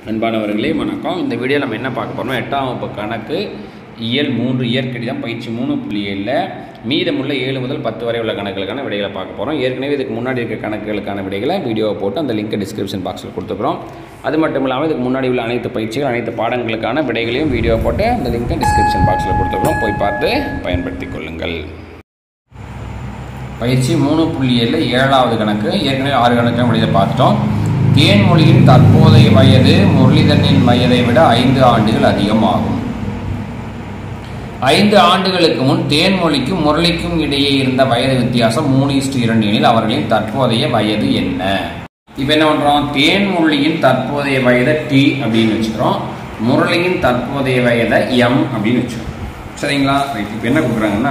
அன்பானவர்களே வணக்கம் இந்த வீடியோ நம்ம என்ன பார்க்க போறோம்னா எட்டாம் வகுப்பு கணக்கு இயல் மூன்று இயற்கணிதம் பயிற்சி மூணு புள்ளி ஏழில் மீதமுள்ள ஏழு முதல் பத்து வரை உள்ள கணக்குகளுக்கான விடைகளை பார்க்க போகிறோம் ஏற்கனவே இதுக்கு முன்னாடி இருக்க கணக்குகளுக்கான விடைகளை வீடியோவை போட்டு அந்த லிங்க் டிஸ்கிரிப்ஷன் பாக்ஸில் கொடுத்துக்கிறோம் அது மட்டும் இல்லாமல் இதுக்கு முன்னாடி உள்ள அனைத்து பயிற்சிகள் அனைத்து பாடங்களுக்கான விடைகளையும் வீடியோ போட்டு அந்த லிங்க்கை டிஸ்கிரிப்ஷன் பாக்ஸில் கொடுத்துக்கிறோம் போய் பார்த்து பயன்படுத்திக் கொள்ளுங்கள் பயிற்சி மூணு புள்ளி ஏழில் ஏழாவது கணக்கு ஏற்கனவே ஆறு கணக்கு முடியதை பார்த்துட்டோம் தேன்மொழியின் தற்போதைய வயது முரளிதரனின் வயதை விட ஐந்து ஆண்டுகள் அதிகமாகும் ஐந்து ஆண்டுகளுக்கு முன் தேன்மொழிக்கும் முரளிக்கும் இடையே இருந்த வயது வித்தியாசம் மூணு இஸ்டு இரண்டு எனில் அவர்களின் தற்போதைய வயது என்ன இப்போ என்ன பண்ணுறோம் தேன்மொழியின் தற்போதைய வயதை டி அப்படின்னு வச்சுக்கிறோம் முரளியின் தற்போதைய வயதை எம் அப்படின்னு வச்சுக்கிறோம் சரிங்களா ரைட் இப்போ என்ன கொடுக்குறாங்கன்னா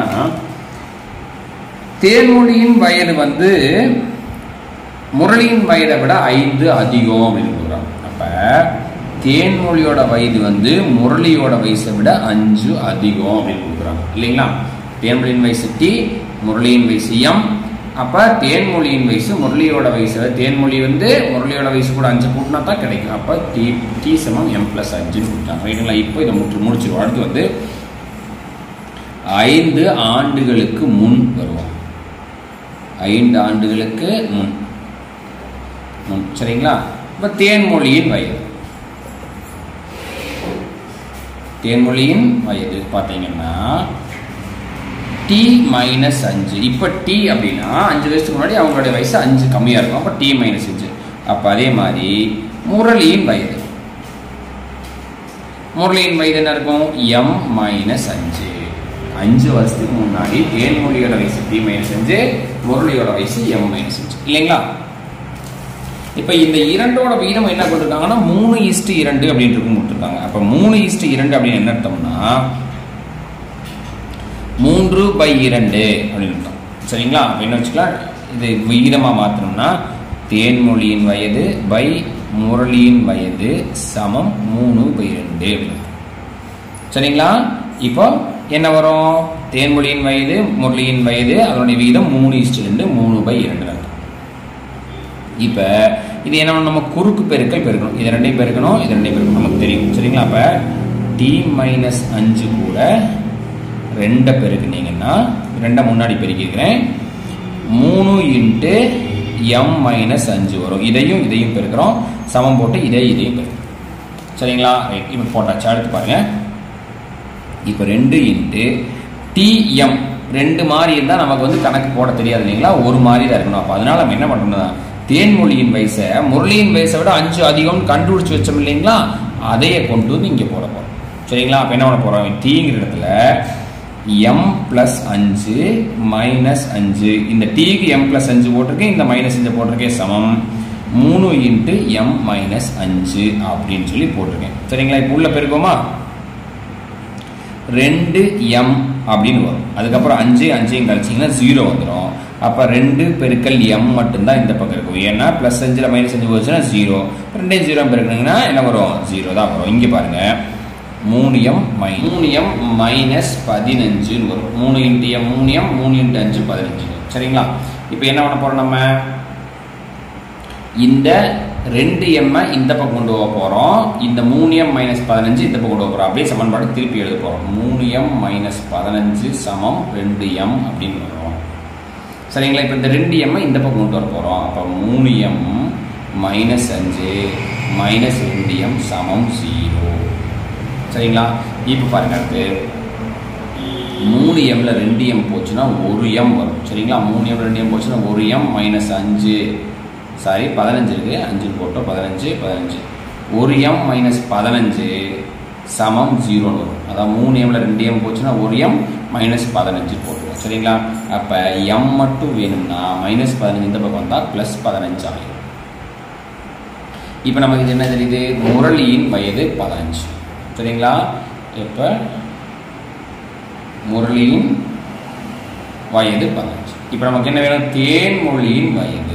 தேன்மொழியின் வயது வந்து முரளியின் வயதை விட ஐந்து அதிகம் அப்படின்னு சொல்கிறாங்க அப்போ தேன்மொழியோட வயது வந்து முரளியோட வயசை விட அஞ்சு அதிகம் அப்படின்னு கொடுக்குறாங்க இல்லைங்களா தேன்மொழியின் வயசு டி முரளியின் வயசு எம் அப்போ தேன்மொழியின் வயசு முரளியோட வயசு தேன்மொழி வந்து முரளியோட வயசு கூட அஞ்சு கூட்டினா தான் கிடைக்கும் அப்போ டி டி சமம் எம் ப்ளஸ் அஞ்சுன்னு கொடுத்தாங்க ரைட்டுங்களா இப்போ இதை முற்று முடிச்சிருவோம் அடுத்து வந்து ஐந்து ஆண்டுகளுக்கு முன் வருவோம் ஐந்து ஆண்டுகளுக்கு முன் முன் சரிங்களா இப்போ தேன்மொழியின் வயது தேன்மொழியின் வயது பார்த்தீங்கன்னா டி மைனஸ் அஞ்சு இப்போ டி அப்படின்னா அஞ்சு வயசுக்கு முன்னாடி அவங்களுடைய வயசு அஞ்சு கம்மியாக இருக்கும் அப்போ டி மைனஸ் அஞ்சு அப்போ அதே மாதிரி முரளியின் வயது முரளியின் வயது என்ன இருக்கும் எம் மைனஸ் அஞ்சு அஞ்சு வருஷத்துக்கு முன்னாடி தேன்மொழியோட வயசு டி மைனஸ் அஞ்சு முரளியோட வயசு எம் மைனஸ் அஞ்சு இல்லைங்களா இப்போ இந்த இரண்டோட வீதம் என்ன கொடுத்துருக்காங்கன்னா மூணு இஸ்டு இரண்டு அப்படின்னு இருக்கும் கொடுத்துருக்காங்க அப்போ மூணு இஸ்டு இரண்டு அப்படின்னு என்ன அர்த்தம்னா மூன்று பை இரண்டு அப்படின்னு அர்த்தம் சரிங்களா அப்போ என்ன வச்சுக்கலாம் இது விகிதமாக மாற்றணும்னா தேன்மொழியின் வயது பை முரளியின் வயது சமம் மூணு பை ரெண்டு அப்படின்னு சரிங்களா இப்போ என்ன வரும் தேன்மொழியின் வயது முரளியின் வயது அதனுடைய விகிதம் மூணு இஸ்டு ரெண்டு மூணு பை இரண்டு அர்த்தம் இப்போ இது என்ன நம்ம குறுக்கு பெருக்கல் பெருக்கணும் இது ரெண்டையும் பெருக்கணும் இது ரெண்டையும் பெருக்கணும் நமக்கு தெரியும் சரிங்களா அப்போ டி மைனஸ் அஞ்சு கூட ரெண்டை பெருக்குனீங்கன்னா ரெண்டை முன்னாடி பெருக்கிக்கிறேன் மூணு இன்ட்டு எம் மைனஸ் அஞ்சு வரும் இதையும் இதையும் பெருக்கிறோம் சமம் போட்டு இதை இதையும் பெருக்கிறோம் சரிங்களா ரைட் இப்போ போட்டாச்சு அடுத்து பாருங்கள் இப்போ ரெண்டு இன்ட்டு டிஎம் ரெண்டு மாதிரி இருந்தால் நமக்கு வந்து கணக்கு போட தெரியாது இல்லைங்களா ஒரு மாதிரி தான் இருக்கணும் அப்போ அதனால நம்ம என்ன பண்ணுறோம்னா தேன்மொழியின் வயசை முரளியின் வயசை விட அஞ்சு அதிகம்னு கண்டுபிடிச்சி வச்சோம் இல்லைங்களா அதையே கொண்டு வந்து இங்கே போட போகிறோம் சரிங்களா அப்போ என்ன பண்ண போகிறோம் டீங்கிற இடத்துல எம் ப்ளஸ் அஞ்சு மைனஸ் அஞ்சு இந்த டீக்கு எம் ப்ளஸ் அஞ்சு போட்டிருக்கேன் இந்த மைனஸ் அஞ்சு போட்டிருக்கேன் சமம் மூணு இன்ட்டு எம் மைனஸ் அஞ்சு அப்படின்னு சொல்லி போட்டிருக்கேன் சரிங்களா இப்போ உள்ள பெருக்கோமா ரெண்டு எம் அப்படின்னு வரும் அதுக்கப்புறம் அஞ்சு அஞ்சையும் கழிச்சிங்கன்னா ஜீரோ வந்துடும் அப்போ ரெண்டு பெருக்கல் எம் மட்டும்தான் இந்த பக்கம் இருக்கும் ஏன்னா ப்ளஸ் அஞ்சில் மைனஸ் அஞ்சு போச்சுன்னா ஜீரோ ரெண்டே ஜீரோ பெருக்கணுங்கன்னா என்ன வரும் ஜீரோ தான் வரும் இங்கே பாருங்கள் மூணு எம் மை மூணு எம் மைனஸ் பதினஞ்சுன்னு வரும் மூணு இன்ட்டு எம் மூணு எம் மூணு இன்ட்டு அஞ்சு பதினஞ்சு சரிங்களா இப்போ என்ன பண்ண போகிறோம் நம்ம இந்த ரெண்டு எம்மை இந்த பக்கம் கொண்டு போக போகிறோம் இந்த மூணு எம் மைனஸ் பதினஞ்சு இந்த பக்கம் கொண்டு போக போகிறோம் அப்படியே சமன்பாடு திருப்பி எழுத போகிறோம் மூணு எம் மைனஸ் பதினஞ்சு சமம் ரெண்டு எம் அப்படின்னு வரும் சரிங்களா இப்போ இந்த ரெண்டு எம்மை இந்த பக்கம் கொண்டு வர போகிறோம் அப்போ மூணு எம் மைனஸ் அஞ்சு மைனஸ் ரெண்டு எம் சமம் ஜீரோ சரிங்களா இப்போ பாருங்க அடுத்து மூணு எம்ல ரெண்டு எம் போச்சுன்னா ஒரு எம் வரும் சரிங்களா மூணு எம் ரெண்டு எம் போச்சுன்னா ஒரு எம் மைனஸ் அஞ்சு சாரி பதினஞ்சு இருக்குது அஞ்சு போட்டோம் பதினஞ்சு பதினஞ்சு ஒரு எம் மைனஸ் பதினஞ்சு சமம் ஜீரோன்னு வரும் அதாவது மூணு எம்ல ரெண்டு எம் போச்சுன்னா ஒரு எம் மைனஸ் பதினஞ்சு போட்டுருவோம் சரிங்களா அப்போ எம் மட்டும் வேணும்னா மைனஸ் பதினஞ்சு இந்த பக்கம் வந்தால் ப்ளஸ் பதினஞ்சு ஆகிடும் இப்போ நமக்கு இது என்ன தெரியுது முரளியின் வயது பதினஞ்சு சரிங்களா இப்போ முரளியின் வயது பதினஞ்சு இப்போ நமக்கு என்ன வேணும் தேன்மொழியின் வயது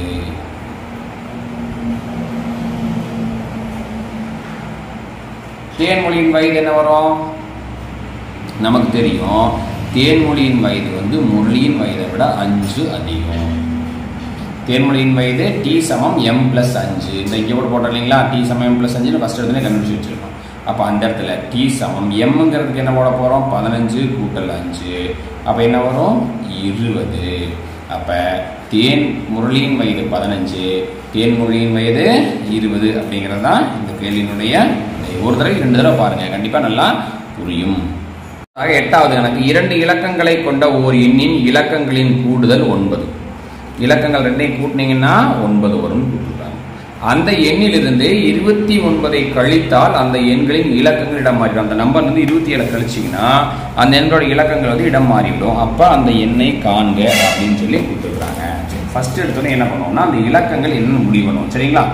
தேன்மொழியின் வயது என்ன வரும் நமக்கு தெரியும் தேன்மொழியின் வயது வந்து முரளியின் வயதை விட அஞ்சு அதிகம் தேன்மொழியின் வயது டி சமம் எம் பிளஸ் அஞ்சு இந்த இங்கே கூட போட்டோம் இல்லைங்களா டி சமம் எம் பிளஸ் அஞ்சுன்னு ஃபஸ்ட் இடத்துல கண்டுபிடிச்சி வச்சிருக்கோம் அப்போ அந்த இடத்துல டி சமம் எம்ங்கிறதுக்கு என்ன போட போகிறோம் பதினஞ்சு கூட்டல் அஞ்சு அப்போ என்ன வரும் இருபது அப்போ தேன் முரளியின் வயது பதினஞ்சு தேன்மொழியின் வயது இருபது அப்படிங்கிறது தான் இந்த கேள்வியினுடைய ஒரு தடவை ரெண்டு தடவை பாருங்கள் கண்டிப்பாக நல்லா புரியும் ஆக எட்டாவது கணக்கு இரண்டு இலக்கங்களை கொண்ட ஓர் எண்ணின் இலக்கங்களின் கூடுதல் ஒன்பது இலக்கங்கள் ரெண்டையும் கூட்டினீங்கன்னா ஒன்பது வரும் கூட்டுறாங்க அந்த எண்ணிலிருந்து இருபத்தி ஒன்பதை கழித்தால் அந்த எண்களின் இலக்கங்கள் இடம் மாறிடும் அந்த நம்பர் வந்து இருபத்தி ஏழு கழிச்சிங்கன்னா அந்த எண்ணோட இலக்கங்கள் வந்து இடம் மாறிவிடும் அப்போ அந்த எண்ணை காண்க அப்படின்னு சொல்லி கொடுத்துருக்காங்க ஃபர்ஸ்ட் எடுத்தோன்னே என்ன பண்ணுவோம்னா அந்த இலக்கங்கள் என்னன்னு முடிவு பண்ணுவோம் சரிங்களா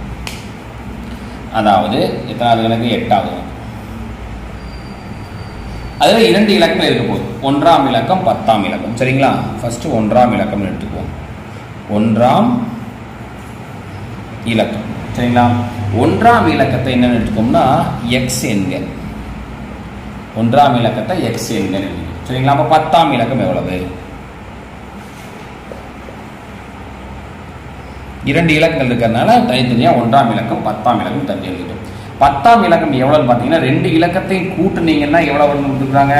அதாவது எத்தனாவது கணக்கு எட்டாவது கணக்கு அதில் இரண்டு இலக்கம் இருக்க போகுது ஒன்றாம் இலக்கம் பத்தாம் இலக்கம் சரிங்களா ஃபர்ஸ்ட் ஒன்றாம் இலக்கம் எடுத்துக்குவோம் ஒன்றாம் இலக்கம் சரிங்களா ஒன்றாம் இலக்கத்தை என்னன்னு எடுத்துக்கோம்னா எக்ஸ் என்க ஒன்றாம் இலக்கத்தை எக்ஸ் என்க சரிங்களா அப்போ பத்தாம் இலக்கம் எவ்வளவு இரண்டு இலக்கங்கள் இருக்கிறதுனால தனித்தனியாக ஒன்றாம் இலக்கம் பத்தாம் இலக்கம் தனி எழுதிட்டோம் பத்தாம் இலக்கம் எவ்வளோன்னு பார்த்தீங்கன்னா ரெண்டு இலக்கத்தையும் கூட்டுனீங்கன்னா எவ்வளோ வரும்னு கொடுத்துருக்காங்க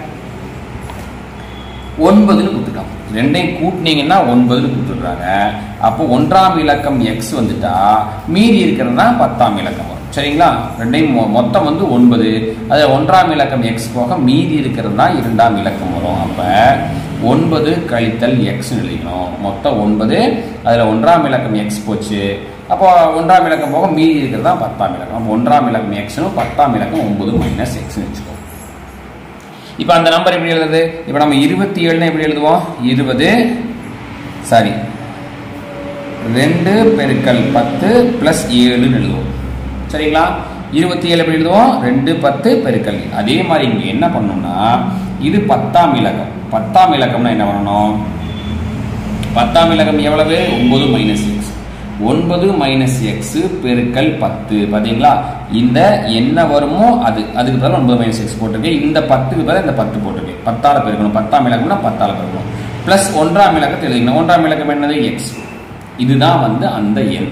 ஒன்பதுன்னு கொடுத்துருக்காங்க ரெண்டையும் கூட்டினீங்கன்னா ஒன்பதுன்னு கொடுத்துருக்காங்க அப்போ ஒன்றாம் இலக்கம் எக்ஸ் வந்துட்டா மீதி இருக்கிறது தான் பத்தாம் இலக்கம் வரும் சரிங்களா ரெண்டையும் மொ- மொத்தம் வந்து ஒன்பது அதில் ஒன்றாம் இலக்கம் எக்ஸ் போக மீதி இருக்கிறது தான் இரண்டாம் இலக்கம் வரும் அப்போ ஒன்பது கழித்தல் எக்ஸ் எழுதிக்கணும் மொத்தம் ஒன்பது அதில் ஒன்றாம் இலக்கம் எக்ஸ் போச்சு அப்போ ஒன்றாம் இலக்கம் போக மீதி இருக்கிறது தான் பத்தாம் இலக்கம் அப்போ ஒன்றாம் இலக்கம் எக்ஸ்னு பத்தாம் இலக்கம் ஒன்பது மைனஸ் எக்ஸ்னு வச்சுக்கோ இப்போ அந்த நம்பர் எப்படி எழுதுறது இப்போ நம்ம இருபத்தி ஏழுனா எப்படி எழுதுவோம் இருபது சாரி ரெண்டு பெருக்கல் பத்து ப்ளஸ் ஏழுன்னு எழுதுவோம் சரிங்களா இருபத்தி ஏழு எப்படி எழுதுவோம் ரெண்டு பத்து பெருக்கல் ஏழு. அதே மாதிரி இங்கே என்ன பண்ணணும்னா இது பத்தாம் இலக்கம் பத்தாம் இலக்கம்னா என்ன பண்ணணும் பத்தாம் இலக்கம் எவ்வளவு ஒன்பது மைனஸ் எக்ஸ் ஒன்பது மைனஸ் எக்ஸ் பெருக்கல் பத்து பார்த்தீங்களா இந்த என்ன வருமோ அது அதுக்கு பதிலாக ஒன்பது மைனஸ் எக்ஸ் போட்டிருக்கேன் இந்த பத்துக்கு பதிலாக இந்த பத்து போட்டிருக்கேன் பத்தால பெருக்கணும் பத்தாம் இலக்கம்னா பத்தால பெருக்கணும் ப்ளஸ் ஒன்றாம் இலக்கத்தை எழுதிக்கணும் ஒன்றாம் இலக்கம் என்னது எக்ஸ் இதுதான் வந்து அந்த எண்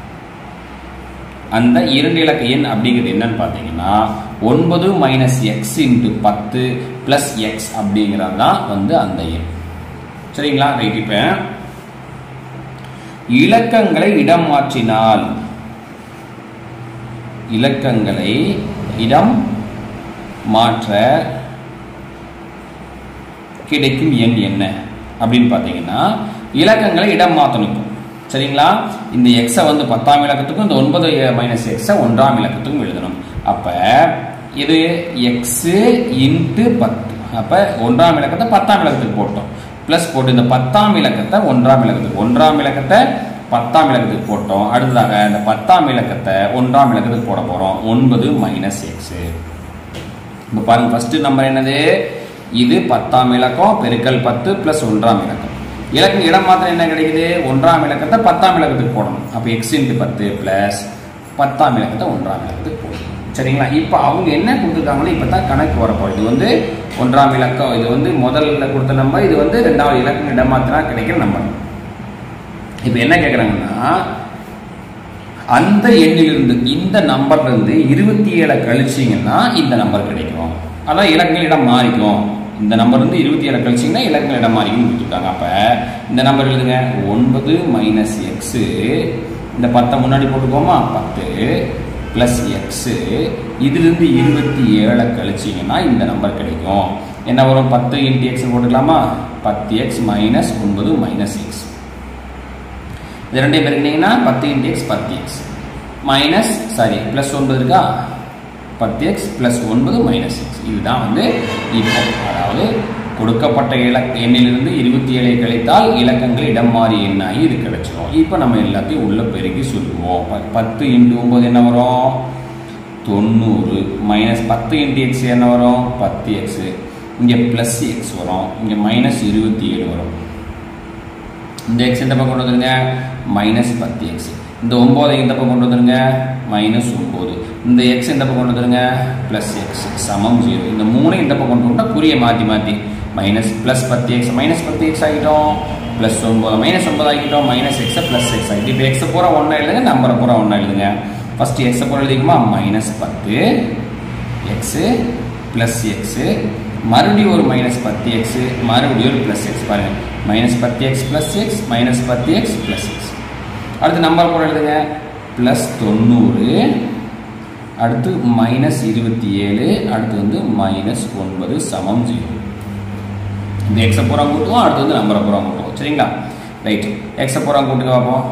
அந்த இரண்டு இலக்க எண் அப்படிங்கிறது என்னன்னு பார்த்தீங்கன்னா ஒன்பது மைனஸ் எக்ஸ் இன்ட்டு பத்து ப்ளஸ் எக்ஸ் அப்படிங்கிறது தான் வந்து அந்த எண் சரிங்களா ரைட் இப்போ இலக்கங்களை இடம் மாற்றினால் இலக்கங்களை இடம் மாற்ற கிடைக்கும் எண் என்ன அப்படின்னு பார்த்தீங்கன்னா இலக்கங்களை இடம் மாற்றணும் இப்போ. சரிங்களா இந்த எக்ஸை வந்து பத்தாம் இலக்கத்துக்கும் இந்த ஒன்பது மைனஸ் எக்ஸை ஒன்றாம் இலக்கத்துக்கும் எழுதணும் அப்போ இது எக்ஸு இன்ட்டு பத்து அப்போ ஒன்றாம் இலக்கத்தை பத்தாம் இலக்கத்துக்கு போட்டோம் ப்ளஸ் போட்டு இந்த பத்தாம் இலக்கத்தை ஒன்றாம் இலக்கத்துக்கு ஒன்றாம் இலக்கத்தை பத்தாம் இலக்கத்துக்கு போட்டோம் அடுத்ததாக இந்த பத்தாம் இலக்கத்தை ஒன்றாம் இலக்கத்துக்கு போட போகிறோம் ஒன்பது மைனஸ் எக்ஸு இப்போ பாருங்க ஃபர்ஸ்ட் நம்பர் என்னது இது பத்தாம் இலக்கம் பெருக்கல் பத்து பிளஸ் ஒன்றாம் இலக்கம் இலக்கம் இடம் மாத்திரம் என்ன கிடைக்குது ஒன்றாம் இலக்கத்தை பத்தாம் இலக்கத்துக்கு போடணும் அப்போ எக்ஸ் இன்ட்டு பத்து பிளஸ் பத்தாம் இலக்கத்தை ஒன்றாம் இலக்கத்துக்கு போடணும் சரிங்களா இப்போ அவங்க என்ன கொடுத்துருக்காங்களோ இப்போ தான் கணக்கு வரப்போம் இது வந்து ஒன்றாம் இலக்கம் இது வந்து முதல்ல கொடுத்த நம்பர் இது வந்து ரெண்டாவது இலக்கம் இடம் மாத்தினா கிடைக்கிற நம்பர் இப்போ என்ன கேட்குறாங்கன்னா அந்த எண்ணிலிருந்து இந்த நம்பர்ல இருந்து இருபத்தி ஏழை கழிச்சிங்கன்னா இந்த நம்பர் கிடைக்கும் அதான் இலக்கங்கள் இடம் மாறிக்கும் இந்த நம்பர் வந்து இருபத்தி ஏழை கழிச்சிங்கன்னா இலக்கங்கள் இடம் மாறிக்கும் கொடுத்துருக்காங்க அப்போ இந்த நம்பர் எழுதுங்க ஒன்பது மைனஸ் எக்ஸு இந்த பத்தை முன்னாடி போட்டுக்கோமா பத்து ப்ளஸ் எக்ஸு இதுலேருந்து இருபத்தி ஏழை கழிச்சிங்கன்னா இந்த நம்பர் கிடைக்கும் என்ன வரும் பத்து இன்ட்டு எக்ஸ் போட்டுக்கலாமா பத்து எக்ஸ் மைனஸ் ஒன்பது மைனஸ் எக்ஸ் இது ரெண்டையும் பெருக்கினீங்கன்னா பத்து இன்ட்டு எக்ஸ் பத்து எக்ஸ் மைனஸ் சாரி ப்ளஸ் ஒன்பது இருக்கா பத்து எக்ஸ் ப்ளஸ் ஒன்பது மைனஸ் எக்ஸ் இதுதான் வந்து இப்போ அதாவது கொடுக்கப்பட்ட இலக்க எண்ணிலிருந்து இருபத்தி ஏழை கழித்தால் இலக்கங்கள் இடம் மாறி எண்ணாகி இது கிடைச்சிரும் இப்போ நம்ம எல்லாத்தையும் உள்ள பெருக்கி சொல்லுவோம் ப- பத்து இன்ட்டு ஒன்பது என்ன வரும் தொண்ணூறு மைனஸ் பத்து இன்ட்டு எக்ஸ் என்ன வரும் பத்து எக்ஸு இங்கே ப்ளஸ் எக்ஸ் வரும் இங்கே மைனஸ் இருபத்தி ஏழு வரும் இந்த எக்ஸ் இந்த பக்கம் கொண்டு வந்துருங்க மைனஸ் பத்து எக்ஸ் இந்த ஒம்போதை இந்த பக்கம் கொண்டு வந்துருங்க மைனஸ் ஒம்பது இந்த எக்ஸ் இந்த பக்கம் கொண்டு வந்துருங்க ப்ளஸ் எக்ஸ் சமம் ஜீரோ இந்த மூணு இந்த பக்கம் கொண்டு வந்தால் குறிய மாற்றி மாற்றி மைனஸ் ப்ளஸ் பத்து எக்ஸ் மைனஸ் பத்து எக்ஸ் ஆகிட்டோம் ப்ளஸ் ஒன்பது மைனஸ் ஒன்பது ஆக்கிட்டோம் மைனஸ் எக்ஸை ப்ளஸ் எக்ஸ் ஆகிட்டு இப்போ எக்ஸை பூரா ஒன்றா எழுதுங்க நம்பரை பூரா ஒன்றா எழுதுங்க ஃபஸ்ட்டு எக்ஸை பூரா எழுதிக்குமா மைனஸ் பத்து எக்ஸு ப்ளஸ் எக்ஸு மறுபடியும் ஒரு மைனஸ் பத்து எக்ஸு மறுபடியும் ஒரு ப்ளஸ் எக்ஸ் பாருங்கள் மைனஸ் பத்து எக்ஸ் ப்ளஸ் எக்ஸ் மைனஸ் பத்து எக்ஸ் ப்ளஸ் எக்ஸ் அடுத்து நம்பர் பூரா எழுதுங்க ப்ளஸ் தொண்ணூறு அடுத்து மைனஸ் இருபத்தி ஏழு அடுத்து வந்து மைனஸ் ஒன்பது சமம் ஜீரோ இந்த எக்ஸை பூரா கூட்டுவோம் அடுத்து வந்து நம்பரை பூரா கூட்டுவோம் சரிங்களா ரைட் எக்ஸை பூரா கூட்டுங்க பார்ப்போம்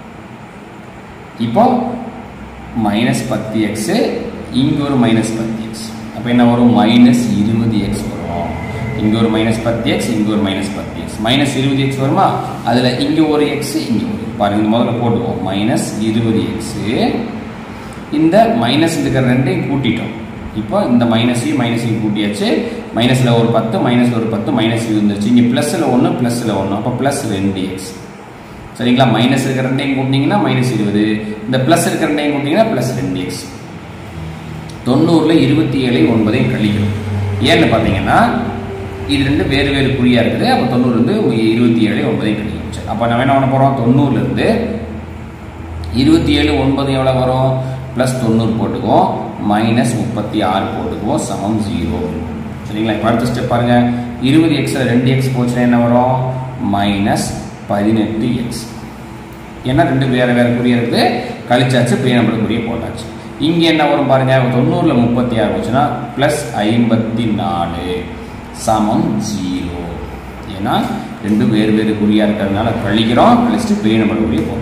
இப்போ மைனஸ் பத்து எக்ஸு இங்கே ஒரு மைனஸ் பத்து எக்ஸ் அப்போ என்ன வரும் மைனஸ் இருபது எக்ஸ் வரும் இங்கே ஒரு மைனஸ் பத்து எக்ஸ் இங்கே ஒரு மைனஸ் பத்து எக்ஸ் மைனஸ் இருபது எக்ஸ் வருமா அதில் இங்கே ஒரு எக்ஸ் இங்கே ஒரு பாருங்க இந்த முதல்ல போட்டுவோம் மைனஸ் இருபது எக்ஸு இந்த மைனஸ் இருக்கிற ரெண்டையும் கூட்டிட்டோம் இப்போ இந்த மைனஸையும் மைனஸையும் கூட்டியாச்சு மைனஸில் ஒரு பத்து மைனஸில் ஒரு பத்து மைனஸ் இருந்துச்சு இங்கே ப்ளஸில் ஒன்று ப்ளஸில் ஒன்று அப்போ ப்ளஸ் ரெண்டு எக்ஸ் சரிங்களா மைனஸ் இருக்கிற ரெண்டையும் கூட்டினீங்கன்னா மைனஸ் இருபது இந்த ப்ளஸ் இருக்கிற ரெண்டையும் கூட்டிங்கன்னா ப்ளஸ் ரெண்டு எக்ஸ் தொண்ணூறில் இருபத்தி ஏழை ஒன்பதையும் கழிக்கணும் ஏன்னு பார்த்தீங்கன்னா இது ரெண்டு வேறு வேறு குறியாக இருக்குது அப்போ தொண்ணூறு வந்து இருபத்தி ஏழை ஒன்பதையும் கழிக்கணும் சரி அப்போ நம்ம என்ன பண்ண போகிறோம் தொண்ணூறுலேருந்து இருபத்தி ஏழு ஒன்பது எவ்வளோ வரும் ப்ளஸ் தொண்ணூறு போட்டுக்குவோம் மைனஸ் முப்பத்தி ஆறு போட்டுக்குவோம் சமம் ஜீரோ சரிங்களா இப்போ அடுத்த ஸ்டெப் பாருங்கள் இருபது எக்ஸில் ரெண்டு எக்ஸ் போச்சுன்னா என்ன வரும் மைனஸ் பதினெட்டு எக்ஸ் ஏன்னா ரெண்டு வேறு வேறு குறிய இருக்குது கழிச்சாச்சு பேனப்பட குறிய போட்டாச்சு இங்கே என்ன வரும் பாருங்க தொண்ணூறில் முப்பத்தி ஆறு போச்சுன்னா ப்ளஸ் ஐம்பத்தி நாலு சமம் ஜீரோ ஏன்னா ரெண்டு வேறு வேறு குறியாக இருக்கிறதுனால கழிக்கிறோம் கழிச்சுட்டு பேனப்பட குறிய போட்டோம்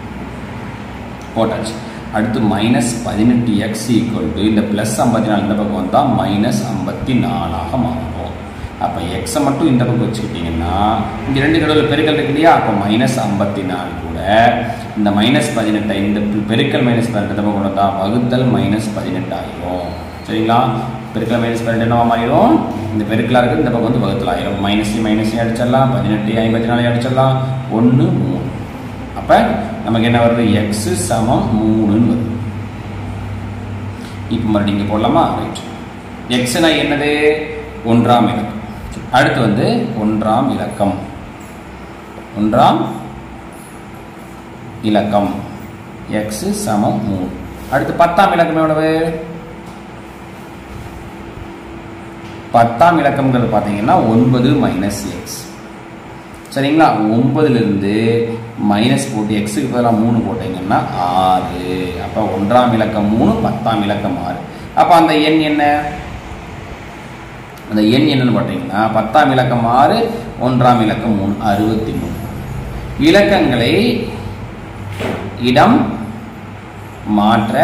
போட்டாச்சு அடுத்து மைனஸ் பதினெட்டு எக்ஸ் ஈக்குவல் டு இந்த ப்ளஸ் ஐம்பத்தி நாலு இந்த பக்கம் வந்தால் மைனஸ் ஐம்பத்தி நாலாக மாறும் அப்போ எக்ஸை மட்டும் இந்த பக்கம் வச்சுக்கிட்டிங்கன்னா இங்கே ரெண்டு கடவுள் பெருக்கல் இருக்கு இல்லையா அப்போ மைனஸ் ஐம்பத்தி நாலு கூட இந்த மைனஸ் பதினெட்டை இந்த பெருக்கல் மைனஸ் பதினெட்டு இந்த பக்கம் கொண்டு வந்தால் வகுத்தல் மைனஸ் பதினெட்டு ஆயிரும் சரிங்களா பெருக்கல் மைனஸ் பதினெட்டு என்னவா மாறிடும் இந்த பெருக்கலாக இருக்குது இந்த பக்கம் வந்து வகுத்தல் ஆயிரும் மைனஸையும் மைனஸையும் அடிச்சிடலாம் பதினெட்டு ஐம்பத்தி நாலையும் அடிச்சிடலாம் ஒன்று மூணு அப்போ நமக்கு என்ன வருது எக்ஸு சமம் மூணுன்னு வருது இப்போ மறுபடியும் இங்கே போடலாமா ரைட் எக்ஸ்னா என்னது ஒன்றாம் இலக்கம் அடுத்து வந்து ஒன்றாம் இலக்கம் ஒன்றாம் இலக்கம் எக்ஸ் சமம் மூணு அடுத்து பத்தாம் இலக்கம் எவ்வளவு பத்தாம் இலக்கம்ங்கிறது பார்த்தீங்கன்னா ஒன்பது மைனஸ் எக்ஸ் சரிங்களா ஒன்பதுலேருந்து மைனஸ் போட்டு எக்ஸுக்கு பதிலாக மூணு போட்டீங்கன்னா ஆறு அப்போ ஒன்றாம் இலக்கம் மூணு பத்தாம் இலக்கம் ஆறு அப்போ அந்த எண் என்ன அந்த எண் என்னன்னு பார்த்தீங்கன்னா பத்தாம் இலக்கம் ஆறு ஒன்றாம் இலக்கம் மூணு அறுபத்தி மூணு இலக்கங்களை இடம் மாற்ற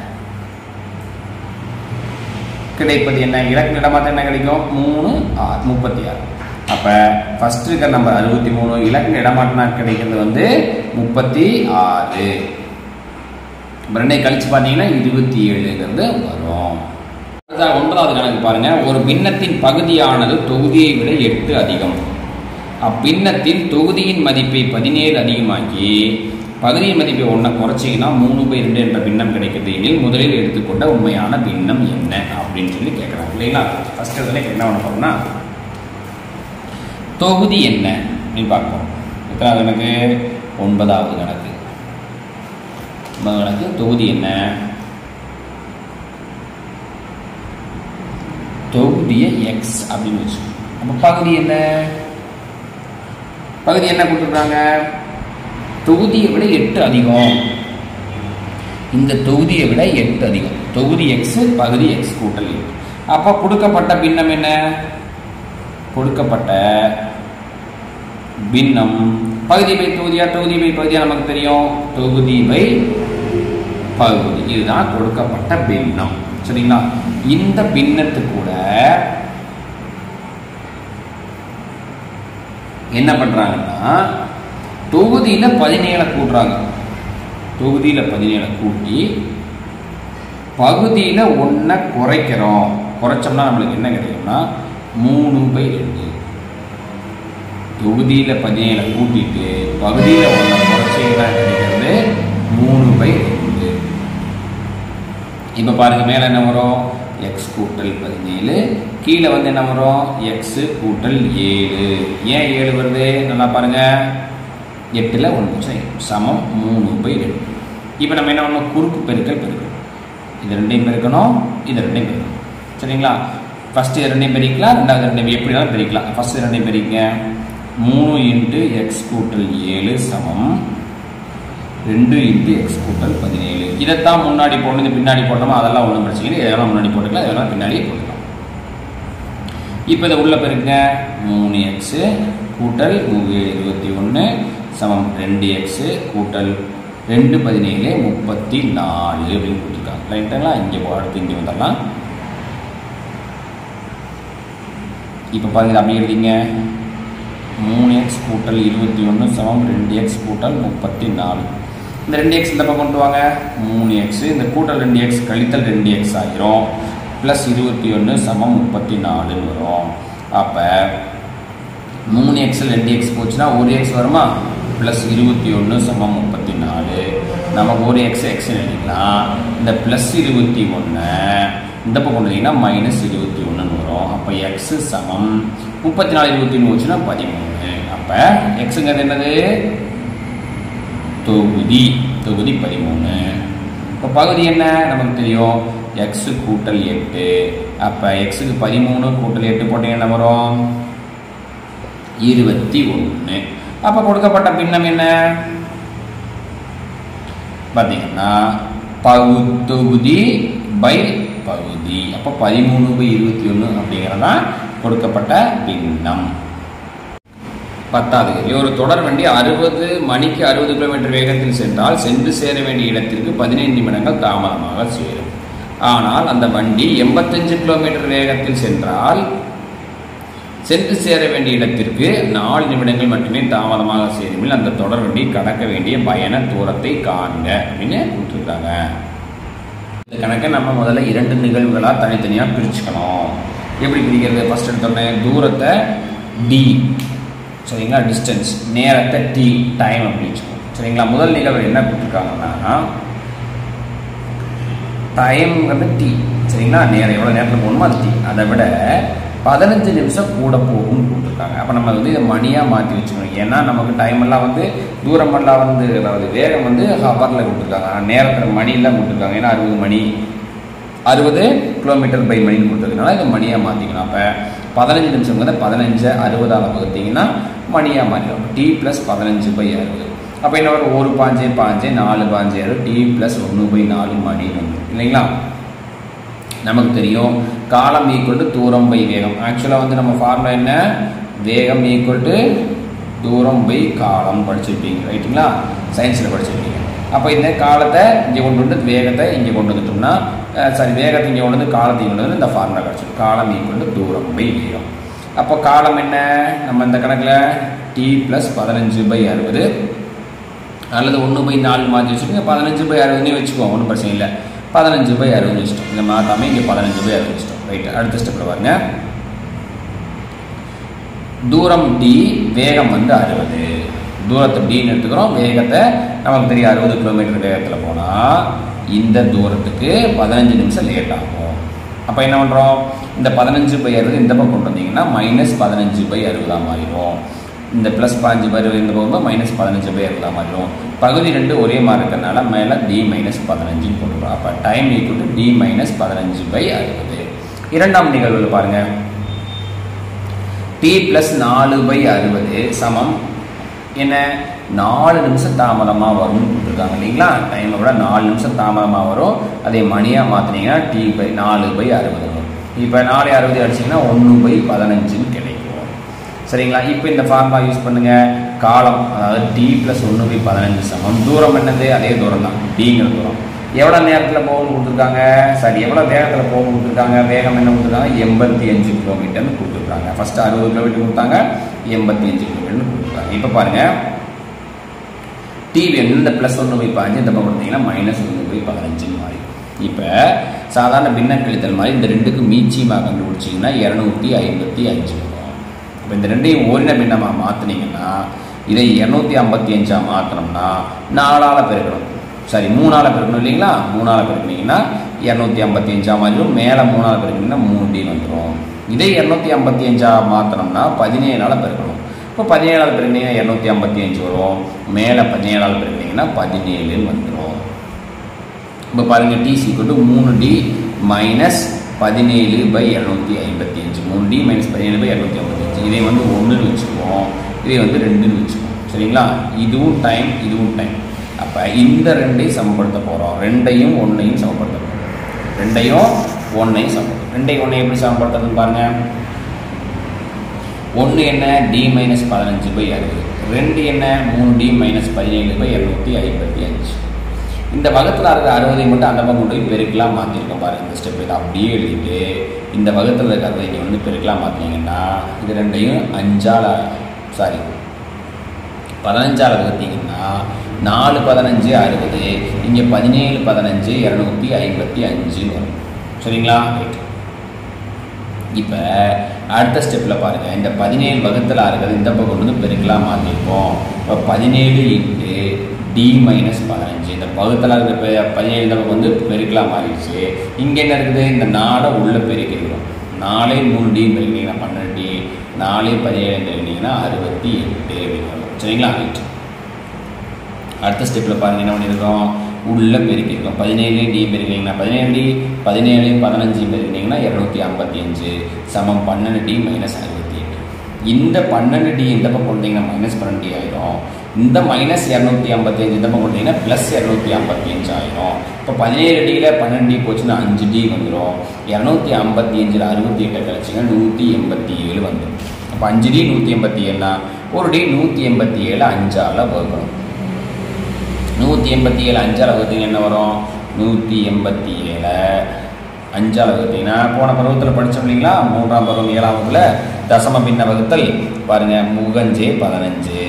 கிடைப்பது என்ன இலக்க இடமாற்ற என்ன கிடைக்கும் மூணு ஆறு முப்பத்தி ஆறு அப்போ ஃபர்ஸ்ட் இருக்கிற நம்பர் அறுபத்தி மூணு இலக்க இடமாற்றினா கிடைக்கிறது வந்து முப்பத்தி ஆறு ரெண்டை கழிச்சு பார்த்தீங்கன்னா இருபத்தி ஏழுங்கிறது வரும் அடுத்ததாக ஒன்பதாவது கணக்கு பாருங்க ஒரு பின்னத்தின் பகுதியானது தொகுதியை விட எட்டு அதிகம் அப்பின்னத்தின் தொகுதியின் மதிப்பை பதினேழு அதிகமாக்கி பகுதியின் மதிப்பை ஒன்றை குறைச்சிங்கன்னா மூணு பை ரெண்டு என்ற பின்னம் கிடைக்கிறது எனில் முதலில் எடுத்துக்கொண்ட உண்மையான பின்னம் என்ன அப்படின்னு சொல்லி கேட்குறாங்க இல்லைங்களா ஃபர்ஸ்ட் இதில் என்ன பண்ண போறோம்னா தொகுதி என்ன அப்படின்னு பார்ப்போம் எத்தனாவது கணக்கு ஒன்பதாவது கணக்கு ஒன்பதாவது கணக்கு தொகுதி என்ன தொகுதியை எக்ஸ் அப்படின்னு வச்சு அப்போ பகுதி என்ன பகுதி என்ன கொடுத்துருக்காங்க தொகுதியை விட எட்டு அதிகம் இந்த தொகுதியை விட எட்டு அதிகம் தொகுதி எக்ஸ் பகுதி எக்ஸ் கூட்டல் எட்டு அப்போ கொடுக்கப்பட்ட பின்னம் என்ன கொடுக்கப்பட்ட பின்னம் பகுதி பை தொகுதியா தொகுதி பை பகுதியா நமக்கு தெரியும் தொகுதி பை பகுதி இதுதான் கொடுக்கப்பட்ட பின்னம் சரிங்களா இந்த பின்னத்து கூட என்ன பண்றாங்கன்னா தொகுதியில பதினேழை கூட்டுறாங்க தொகுதியில பதினேழை கூட்டி பகுதியில ஒன்றை குறைக்கிறோம் குறைச்சோம்னா நம்மளுக்கு என்ன கிடைக்கும்னா மூணு பை ரெண்டு தொகுதியில பதினேழை கூட்டிட்டு பகுதியில ஒன்றை குறைச்சிங்கன்னா கிடைக்கிறது மூணு பை ரெண்டு இப்போ பாருங்க மேலே என்ன வரும் எக்ஸ் கூட்டல் பதினேழு கீழே வந்து என்ன வரும் எக்ஸ் கூட்டல் ஏழு ஏன் ஏழு வருது நல்லா பாருங்க எட்டில் ஒன்று சரி சமம் மூணு பை ரெண்டு இப்போ நம்ம என்ன பண்ணணும் குறுக்கு பெருக்கல் பெருக்கணும் இது ரெண்டையும் பெருக்கணும் இது ரெண்டையும் பெருக்கணும் சரிங்களா ஃபஸ்ட்டு இது ரெண்டையும் பெருக்கலாம் ரெண்டாவது ரெண்டையும் எப்படினாலும் பெருக்கலாம் ஃபஸ்ட்டு ரெண்டையும் பெருக்கிங்க மூணு இன்ட்டு எக்ஸ் கூட்டல் ஏழு சமம் ரெண்டு இன்ட்டு எக்ஸ் கூட்டல் பதினேழு இதைத்தான் முன்னாடி போடணும் இது பின்னாடி போட்டோமா அதெல்லாம் ஒன்றும் பிரச்சனை இல்லை இதெல்லாம் முன்னாடி போட்டுக்கலாம் இதெல்லாம் பின்னாடியே போட்டுக்கலாம் இப்போ இதை உள்ள பெருங்க மூணு எக்ஸு கூட்டல் மூணு ஏழு இருபத்தி ஒன்று சமம் ரெண்டு எக்ஸு கூட்டல் ரெண்டு பதினேழு முப்பத்தி நாலு அப்படின்னு கொடுத்துருக்காங்க ரைட்டுங்களா இங்கே போ அடுத்து இங்கே வந்துடலாம் இப்போ பாருங்க அப்படி எழுதிங்க மூணு எக்ஸ் கூட்டல் இருபத்தி ஒன்று சமம் ரெண்டு எக்ஸ் கூட்டல் முப்பத்தி நாலு இந்த ரெண்டு எக்ஸ் இந்த பக்கம் கொண்டு வாங்க மூணு எக்ஸ் இந்த கூட்டல் ரெண்டு எக்ஸ் கழித்தல் ரெண்டு எக்ஸ் ஆகிரும் ப்ளஸ் இருபத்தி ஒன்று சமம் முப்பத்தி நாலுன்னு வரும் அப்போ மூணு எக்ஸில் ரெண்டு எக்ஸ் போச்சுன்னா ஒரு எக்ஸ் வருமா ப்ளஸ் இருபத்தி ஒன்று சமம் முப்பத்தி நாலு நமக்கு ஒரு எக்ஸ் எக்ஸ் எழுதிக்கலாம் இந்த ப்ளஸ் இருபத்தி ஒன்று இந்த பக்கம் கொண்டு வந்தீங்கன்னா மைனஸ் இருபத்தி ஒன்றுன்னு வரும் அப்போ எக்ஸு சமம் முப்பத்தி நாலு இருபத்தி ஒன்று வச்சுன்னா பதிமூணு அப்போ எக்ஸுங்கிறது என்னது தொகுதி தொகுதி பதிமூணு இப்போ பகுதி என்ன நமக்கு தெரியும் எக்ஸு கூட்டல் எட்டு அப்போ எக்ஸுக்கு பதிமூணு கூட்டல் எட்டு போட்டீங்கன்னா என்ன வரும் இருபத்தி ஒன்று அப்போ கொடுக்கப்பட்ட பின்னம் என்ன பார்த்தீங்கன்னா பகு தொகுதி பை பகுதி அப்போ பதிமூணு பை இருபத்தி ஒன்று அப்படிங்கிறதான் கொடுக்கப்பட்ட பின்னம் பத்தாவது கேள்வி. ஒரு தொடர் வண்டி அறுபது மணிக்கு அறுபது கிலோமீட்டர் வேகத்தில் சென்றால் சென்று சேர வேண்டிய இடத்திற்கு பதினைந்து நிமிடங்கள் தாமதமாக சேரும் ஆனால் அந்த வண்டி எண்பத்தஞ்சு கிலோமீட்டர் வேகத்தில் சென்றால் சென்று சேர வேண்டிய இடத்திற்கு நாலு நிமிடங்கள் மட்டுமே தாமதமாக சேருமில் அந்த தொடர் வண்டி கடக்க வேண்டிய பயண தூரத்தை காண்க அப்படின்னு கொடுத்துருக்காங்க இந்த கணக்கை நம்ம முதல்ல இரண்டு நிகழ்வுகளாக தனித்தனியாக பிரிச்சுக்கணும் எப்படி பிரிக்கிறது ஃபர்ஸ்ட் எடுத்தோடனே தூரத்தை டி சரிங்களா டிஸ்டன்ஸ் நேரத்தை டி டைம் அப்படின்னு வச்சுக்கோங்க சரிங்களா முதல் நிகழ்வு என்ன கொடுத்துருக்காங்கன்னா டைம்ங்கிறது டி சரிங்களா நேரம் எவ்வளோ நேரத்தில் போகணுமோ அது டி அதை விட பதினஞ்சு நிமிஷம் கூட போகும்னு கொடுத்துருக்காங்க அப்போ நம்ம வந்து இதை மணியாக மாற்றி வச்சுக்கணும் ஏன்னா நமக்கு டைம் எல்லாம் வந்து தூரமெல்லாம் வந்து அதாவது வேகம் வந்து ஹவரில் கொடுத்துருக்காங்க ஆனால் நேரத்தில் மணியெல்லாம் கொடுத்துருக்காங்க ஏன்னா அறுபது மணி அறுபது கிலோமீட்டர் பை மணின்னு கொடுத்துருக்கனால இதை மணியாக மாற்றிக்கணும் அப்போ பதினஞ்சு நிமிஷம் வந்து பதினஞ்சு அறுபதால் வகுத்தீங்கன்னா மணியாக மாற்றிடும் டி ப்ளஸ் பதினஞ்சு பை அறுபது அப்போ என்ன வரும் ஒரு பாஞ்சு பாஞ்சு நாலு பாஞ்சு அறுபது டி ப்ளஸ் ஒன்று பை நாலு மணின்னு வந்துடும் இல்லைங்களா நமக்கு தெரியும் காலம் ஈக்குவல் டு தூரம் பை வேகம் ஆக்சுவலாக வந்து நம்ம ஃபார்முலா என்ன வேகம் ஈக்குவல் டு தூரம் பை காலம் படிச்சிருப்பீங்க ரைட்டுங்களா சயின்ஸில் படிச்சிருப்பீங்க அப்போ இந்த காலத்தை இங்கே கொண்டு வந்து வேகத்தை இங்கே கொண்டு வந்துட்டோம்னா சாரி வேகத்தை இங்கே கொண்டு வந்து காலத்தை கொண்டு வந்து இந்த ஃபார்முலா கிடச்சிடும் காலம் ஈக்குவல் டு தூரம் பை வேகம் அப்போ காலம் என்ன நம்ம இந்த கணக்கில் டி ப்ளஸ் பதினஞ்சு பை அறுபது அல்லது ஒன்று பை நாலு மாற்றி வச்சுக்கோங்க பதினஞ்சு பை அறுபதுனே வச்சுக்கோங்க ஒன்றும் பிரச்சனை இல்லை பதினஞ்சு பை அறுபது வச்சிட்டோம் இதை மாற்றாமல் இங்கே பதினஞ்சு பை அறுபது வச்சிட்டோம் ரைட் அடுத்த ஸ்டெப்பில் பாருங்க தூரம் டி வேகம் வந்து அறுபது தூரத்தை டின்னு எடுத்துக்கிறோம் வேகத்தை நமக்கு தெரியும் அறுபது கிலோமீட்டர் வேகத்தில் போனால் இந்த தூரத்துக்கு பதினஞ்சு நிமிஷம் லேட் ஆகும் அப்போ என்ன பண்ணுறோம் இந்த பதினஞ்சு பை அறுபது இந்த பக்கம் கொண்டு வந்தீங்கன்னா மைனஸ் பதினஞ்சு பை அறுபதாக மாறிடும் இந்த ப்ளஸ் பாஞ்சு பை அறுபது இந்த போகும்போது மைனஸ் பதினஞ்சு பை அறுபதாக மாறிடும் பகுதி ரெண்டு ஒரே மாதிரி இருக்கிறனால மேலே டி மைனஸ் பதினஞ்சுன்னு போட்டுருவோம் அப்போ time equal to T minus பதினஞ்சு பை அறுபது இரண்டாம் நிகழ்வில் பாருங்கள் டி ப்ளஸ் நாலு பை அறுபது சமம் என்ன நாலு நிமிஷம் தாமதமாக வரும்னு கொடுத்துருக்காங்க இல்லைங்களா டைமை விட நாலு நிமிஷம் தாமதமாக வரும் அதே மணியாக மாற்றினீங்கன்னா டி பை நாலு பை அறுபது வரும் இப்போ நாலு அறுபது அடிச்சிங்கன்னா ஒன்று பை பதினஞ்சுன்னு கிடைக்கும் சரிங்களா இப்போ இந்த ஃபார்முலா யூஸ் பண்ணுங்க காலம் அதாவது டி ப்ளஸ் ஒன்று பை பதினஞ்சு சமம் தூரம் என்னது அதே தூரம் தான் டிங்கிற தூரம் எவ்வளோ நேரத்தில் போகணும்னு கொடுத்துருக்காங்க சரி எவ்வளோ வேகத்தில் போகணும்னு கொடுத்துருக்காங்க வேகம் என்ன கொடுத்துருக்காங்க எண்பத்தி அஞ்சு கிலோமீட்டர்னு கொடுத்துருக்காங்க ஃபஸ்ட்டு அறுபது கிலோமீட்டர் கொடுத்தாங்க எண்பத்தி அஞ்சு கிலோமீட்டர்னு கொடுத்துருக்காங்க இப்போ பாருங்கள் டிவி இந்த ப்ளஸ் ஒன்று பை பாஞ்சு இந்த பக்கம் கொடுத்தீங்கன்னா மைனஸ் ஒன்று பை பதினஞ்சுன்னு மாறி இப்போ சாதாரண பின்ன கழித்தல் மாதிரி இந்த ரெண்டுக்கு மீச்சியமாக கண்டுபிடிச்சிங்கன்னா இரநூத்தி ஐம்பத்தி அஞ்சு வரும் இப்போ இந்த ரெண்டையும் ஓரின பின்னமாக மாற்றினீங்கன்னா இதை இரநூத்தி ஐம்பத்தி அஞ்சாக மாற்றினோம்னா நாலால் பெருக்கணும் சாரி மூணால் பெருக்கணும் இல்லைங்களா மூணால் பெருக்கினீங்கன்னா இரநூத்தி ஐம்பத்தி அஞ்சா மாறிடும் மேலே மூணாவது பெருக்கிங்கன்னா மூணு டின்னு வந்துடும் இதே இரநூத்தி ஐம்பத்தி அஞ்சா மாற்றினோம்னா பதினேழால் பெருக்கணும் இப்போ பதினேழாவது பெருக்கினீங்கன்னா இரநூத்தி ஐம்பத்தி அஞ்சு வரும் மேலே பதினேழாவது பெருக்கினீங்கன்னா பதினேழுன்னு வந்துடும் இப்போ பாருங்கள் டி சீக்கிட்டு மூணு டி மைனஸ் பதினேழு பை இரநூத்தி ஐம்பத்தி அஞ்சு மூணு டி மைனஸ் பதினேழு பை இரநூத்தி ஐம்பத்தி அஞ்சு இதை வந்து ஒன்றுன்னு வச்சுக்குவோம் இதை வந்து ரெண்டுன்னு வச்சுக்குவோம் சரிங்களா இதுவும் டைம் இதுவும் டைம் அப்போ இந்த ரெண்டையும் சமப்படுத்த போகிறோம் ரெண்டையும் ஒன்றையும் சமப்படுத்த போகிறோம் ரெண்டையும் ஒன்றையும் சமப்படுத்தும் ரெண்டையும் ஒன்றையும் எப்படி சமப்படுத்துறதுன்னு பாருங்கள் ஒன்று என்ன டி மைனஸ் பதினஞ்சு பை அறுபது ரெண்டு என்ன மூணு டி மைனஸ் பதினேழு பை இரநூத்தி ஐம்பத்தி அஞ்சு இந்த வகத்தில் இருக்கிற அறுபதை மட்டும் அந்த பக்கம் கொண்டு போய் பெருக்கலாம் மாற்றிருக்கோம் பாருங்க இந்த ஸ்டெப் இதை அப்படியே எழுதிட்டு இந்த வகத்தில் இருக்கிற அறுபதை நீங்கள் வந்து பெருக்கலாம் மாற்றினீங்கன்னா இது ரெண்டையும் அஞ்சால் சாரி பதினஞ்சால் வகுத்தீங்கன்னா நாலு பதினஞ்சு அறுபது இங்கே பதினேழு பதினஞ்சு இரநூத்தி ஐம்பத்தி அஞ்சுன்னு வரும் சரிங்களா ரைட் இப்போ அடுத்த ஸ்டெப்பில் பாருங்கள் இந்த பதினேழு வகுத்தில் இருக்கிறது இந்த பக்கம் வந்து பெருக்கலாம் மாற்றிருப்போம் இப்போ பதினேழு இன்ட்டு டி மைனஸ் பதினஞ்சு இந்த பகுத்தில் இருக்கிற பெ- பதினேழு இந்த பக்கம் வந்து பெருக்கலாம் மாறிடுச்சு இங்கே என்ன இருக்குது இந்த நாலை உள்ளே பெருக்கிருக்கிறோம் நாலே மூணு டி பெருக்கினீங்கன்னா பன்னெண்டு டி நாலே பதினேழு பெருக்கினீங்கன்னா அறுபத்தி எட்டு அப்படின்னு வரும் சரிங்களா ரைட் அடுத்த ஸ்டெப்பில் பாருங்கள் என்ன பண்ணியிருக்கோம் உள்ளே பெருக்கியிருக்கோம் பதினேழு டி பெருக்கினீங்கன்னா பதினேழு டி பதினேழு பதினஞ்சு பெருக்கினீங்கன்னா இரநூத்தி ஐம்பத்தி அஞ்சு சமம் பன்னெண்டு டி மைனஸ் அறுபத்தி எட்டு இந்த பன்னெண்டு டி இந்த பக்கம் கொண்டீங்கன்னா மைனஸ் பன்னெண்டு டி ஆயிரும் இந்த மைனஸ் இரநூத்தி ஐம்பத்தி அஞ்சு இந்த பக்கம் கொண்டீங்கன்னா ப்ளஸ் இரநூத்தி ஐம்பத்தி அஞ்சு ஆயிரும் இப்போ பதினேழு டியில் பன்னெண்டு டி போச்சுன்னா அஞ்சு டி வந்துடும் இரநூத்தி ஐம்பத்தி அஞ்சில் அறுபத்தி எட்டை கழிச்சிங்கன்னா நூற்றி எண்பத்தி ஏழு வந்துடும் அப்போ அஞ்சு டி நூற்றி எண்பத்தி ஏழுனா ஒரு டி நூற்றி எண்பத்தி ஏழு அஞ்சால் வகுக்கணும் நூற்றி எண்பத்தி ஏழு அஞ்சால் வகுத்தீங்க என்ன வரும் நூற்றி எண்பத்தி ஏழை அஞ்சால் வகுத்தீங்கன்னா போன பருவத்தில் படித்தோம் இல்லைங்களா மூன்றாம் பருவம் ஏழாம் வகுப்புல தசம பின்ன வகுத்தல் பாருங்க முகஞ்சே பதினஞ்சு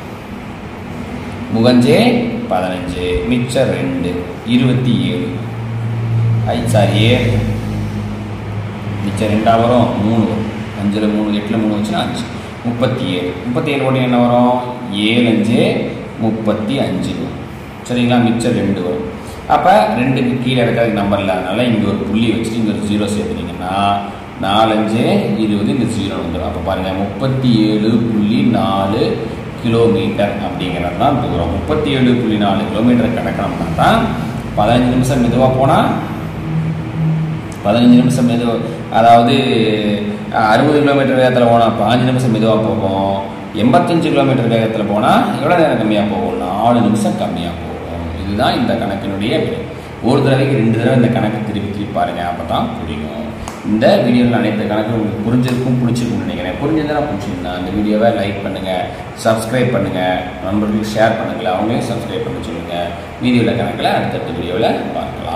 முகஞ்சே பதினஞ்சு மிச்சம் ரெண்டு இருபத்தி ஏழு ஐ சாரி ஏழு மிச்சம் ரெண்டாக வரும் மூணு வரும் அஞ்சில் மூணு எட்டில் மூணு வச்சுன்னா அஞ்சு முப்பத்தி ஏழு முப்பத்தி ஏழு ஓட்டி என்ன வரும் ஏழு அஞ்சு முப்பத்தி அஞ்சு வரும் சரிங்களா மிச்சம் ரெண்டு வரும் அப்போ ரெண்டுக்கு கீழே இருக்கிற நம்பர் இல்லாதனால இங்கே ஒரு புள்ளி வச்சுட்டு இங்கே ஒரு ஜீரோ சேர்த்துனீங்கன்னா நாலஞ்சு இருபது இந்த ஜீரோ வந்துடும் அப்போ பாருங்கள் முப்பத்தி ஏழு புள்ளி நாலு கிலோமீட்டர் அப்படிங்கிறது தான் தூரம் முப்பத்தி ஏழு புள்ளி நாலு கிலோமீட்டர் கிடக்கணும்னா தான் பதினஞ்சு நிமிஷம் மெதுவாக போனால் பதினஞ்சு நிமிஷம் மெது அதாவது அறுபது கிலோமீட்டர் வேகத்தில் போனால் பாஞ்சு நிமிஷம் மெதுவாக போகும் எண்பத்தஞ்சு கிலோமீட்டர் வேகத்தில் போனால் எவ்வளோ நேரம் கம்மியாக போகும் நாலு நிமிஷம் கம்மியாக போகும் இதுதான் இந்த கணக்கினுடைய விடை ஒரு தடவைக்கு ரெண்டு தடவை இந்த கணக்கு திருப்பி திருப்பி பாருங்க அப்போ தான் புரியும் இந்த வீடியோவில் அனைத்து கணக்கு உங்களுக்கு புரிஞ்சிருக்கும் பிடிச்சிருக்கும்னு நினைக்கிறேன் புரிஞ்சதுன்னா பிடிச்சிருந்தா அந்த வீடியோவை லைக் பண்ணுங்கள் சப்ஸ்கிரைப் பண்ணுங்கள் நண்பர்களுக்கு ஷேர் பண்ணுங்கள் அவங்களையும் சப்ஸ்கிரைப் பண்ண சொல்லுங்கள் வீடியோவில் கணக்கில் அடுத்தடுத்த வீடியோவில் பார்க்கலாம்